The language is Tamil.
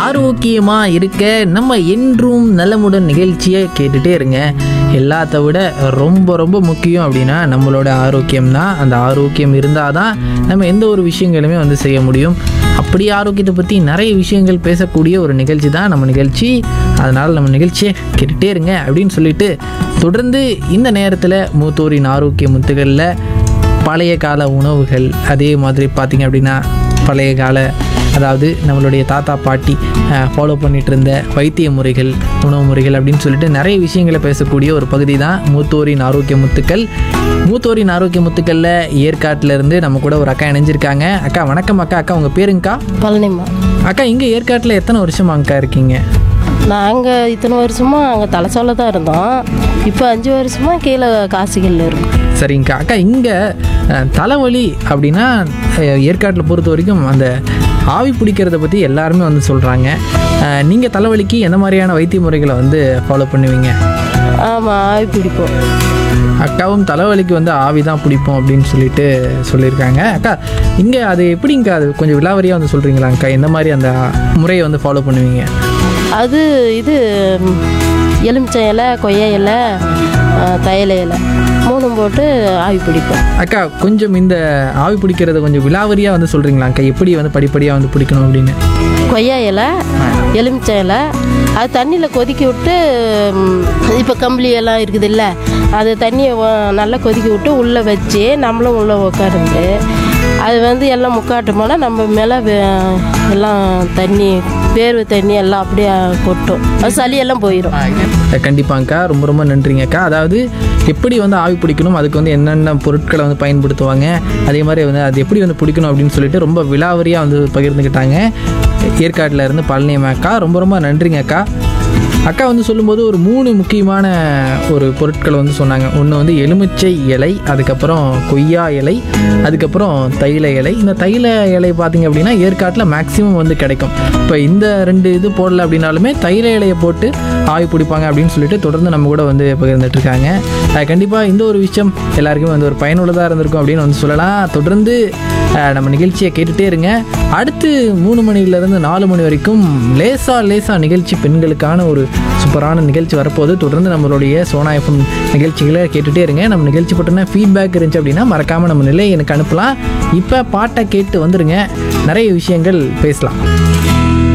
ஆரோக்கியமாக இருக்க நம்ம என்றும் நலமுடன் நிகழ்ச்சியை கேட்டுட்டே இருங்க எல்லாத்த விட ரொம்ப ரொம்ப முக்கியம் அப்படின்னா நம்மளோட ஆரோக்கியம் தான் அந்த ஆரோக்கியம் இருந்தால் தான் நம்ம எந்த ஒரு விஷயங்களுமே வந்து செய்ய முடியும் அப்படி ஆரோக்கியத்தை பற்றி நிறைய விஷயங்கள் பேசக்கூடிய ஒரு நிகழ்ச்சி தான் நம்ம நிகழ்ச்சி அதனால் நம்ம நிகழ்ச்சியை கேட்டுட்டே இருங்க அப்படின்னு சொல்லிட்டு தொடர்ந்து இந்த நேரத்தில் மூத்தோரின் ஆரோக்கிய முத்துகளில் பழைய கால உணவுகள் அதே மாதிரி பார்த்திங்க அப்படின்னா பழைய கால அதாவது நம்மளுடைய தாத்தா பாட்டி ஃபாலோ பண்ணிட்டு இருந்த வைத்திய முறைகள் உணவு முறைகள் அப்படின்னு சொல்லிட்டு நிறைய விஷயங்களை பேசக்கூடிய ஒரு பகுதி தான் மூத்தோரின் ஆரோக்கிய முத்துக்கள் மூத்தோரின் ஆரோக்கிய முத்துக்களில் ஏற்காட்டில் இருந்து நம்ம கூட ஒரு அக்கா இணைஞ்சிருக்காங்க அக்கா வணக்கம் அக்கா அக்கா உங்கள் பேருங்கக்கா பழனிம்மா அக்கா இங்கே ஏற்காட்டில் எத்தனை வருஷமா அக்கா இருக்கீங்க நாங்கள் இத்தனை வருஷமாக அங்கே தலைச்சோல தான் இருந்தோம் இப்போ அஞ்சு வருஷமாக கீழே காசிகளில் இருக்கோம் சரிங்கக்கா அக்கா இங்கே தலைவலி அப்படின்னா அஹ், ஏற்காட்டில் பொறுத்த வரைக்கும் அந்த ஆவி பிடிக்கிறத பற்றி எல்லாருமே வந்து சொல்கிறாங்க நீங்கள் தலைவலிக்கு எந்த மாதிரியான வைத்திய முறைகளை வந்து ஃபாலோ பண்ணுவீங்க ஆமாம் ஆவி பிடிப்போம் அக்காவும் தலைவலிக்கு வந்து ஆவி தான் பிடிப்போம் அப்படின்னு சொல்லிட்டு சொல்லியிருக்காங்க அக்கா இங்கே அது எப்படிங்கக்கா அது கொஞ்சம் விலாவரியாக வந்து சொல்கிறீங்களா அக்கா எந்த மாதிரி அந்த முறையை வந்து ஃபாலோ பண்ணுவீங்க அது இது ம், எலுமிச்சை இலை கொய்யா இலை ஆ, தையல இலை மூணும் போட்டு ஆவி பிடிப்போம் அக்கா கொஞ்சம் இந்த ஆவி பிடிக்கிறத கொஞ்சம் விலாவரியாக வந்து சொல்கிறீங்களா அக்கா எப்படி வந்து படிப்படியாக வந்து பிடிக்கணும் அப்படின்னு கொய்யா இலை எலுமிச்சை இலை அது தண்ணியில் கொதிக்க விட்டு இப்போ கம்பளி எல்லாம் இருக்குது இல்லை அது தண்ணியை வ- நல்லா கொதிக்க விட்டு உள்ளே வச்சு நம்மளும் உள்ளே உட்காருந்து அது வந்து எல்லாம் முக்காட்டு போனால் நம்ம மேலே எல்லாம் தண்ணி வேர்வை தண்ணி எல்லாம் அப்படியே கொட்டும் அது சளியெல்லாம் போயிடும் கண்டிப்பாங்கக்கா ரொம்ப ரொம்ப நன்றிங்கக்கா அதாவது எப்படி வந்து ஆவி பிடிக்கணும் அதுக்கு வந்து என்னென்ன பொருட்களை வந்து பயன்படுத்துவாங்க அதே மாதிரி வந்து அது எப்படி வந்து பிடிக்கணும் அப்படின்னு சொல்லிட்டு ரொம்ப விலாவரியாக வந்து பகிர்ந்துக்கிட்டாங்க ஏற்காட்டில் இருந்து பழனியம்மா அக்கா ரொம்ப ரொம்ப நன்றிங்க அக்கா அக்கா வந்து சொல்லும்போது ஒரு மூணு முக்கியமான ஒரு பொருட்களை வந்து சொன்னாங்க ஒன்று வந்து எலுமிச்சை இலை அதுக்கப்புறம் கொய்யா இலை அதுக்கப்புறம் தைல இலை இந்த தைல இலை பார்த்தீங்க அப்படின்னா ஏற்காட்டில் மேக்ஸிமம் வந்து கிடைக்கும் இப்போ இந்த ரெண்டு இது போடல அப்படின்னாலுமே தைல இலையை போட்டு ஆவி பிடிப்பாங்க அப்படின்னு சொல்லிட்டு தொடர்ந்து நம்ம கூட வந்து பகிர்ந்துட்டு இருக்காங்க அஹ் கண்டிப்பா இந்த ஒரு விஷயம் எல்லாருக்குமே வந்து ஒரு பயனுள்ளதாக இருந்திருக்கும் அப்படின்னு வந்து சொல்லலாம் தொடர்ந்து அஹ், நம்ம நிகழ்ச்சியை கேட்டுட்டே இருங்க அடுத்து மூணு மணிலேருந்து நாலு மணி வரைக்கும் லேசா லேசா நிகழ்ச்சி பெண்களுக்கான ஒரு சூப்பரான நிகழ்ச்சி வரப்போகுது தொடர்ந்து நம்மளுடைய சோனா எஃப்எம் நிகழ்ச்சிகளை கேட்டுட்டே இருங்க நம்ம நிகழ்ச்சி பற்றின ஃபீட்பேக் இருந்துச்சு அப்படின்னா மறக்காமல் நம்ம நிலையை எனக்கு அனுப்பலாம் இப்போ பாட்டை கேட்டு வந்துருங்க நிறைய விஷயங்கள் பேசலாம்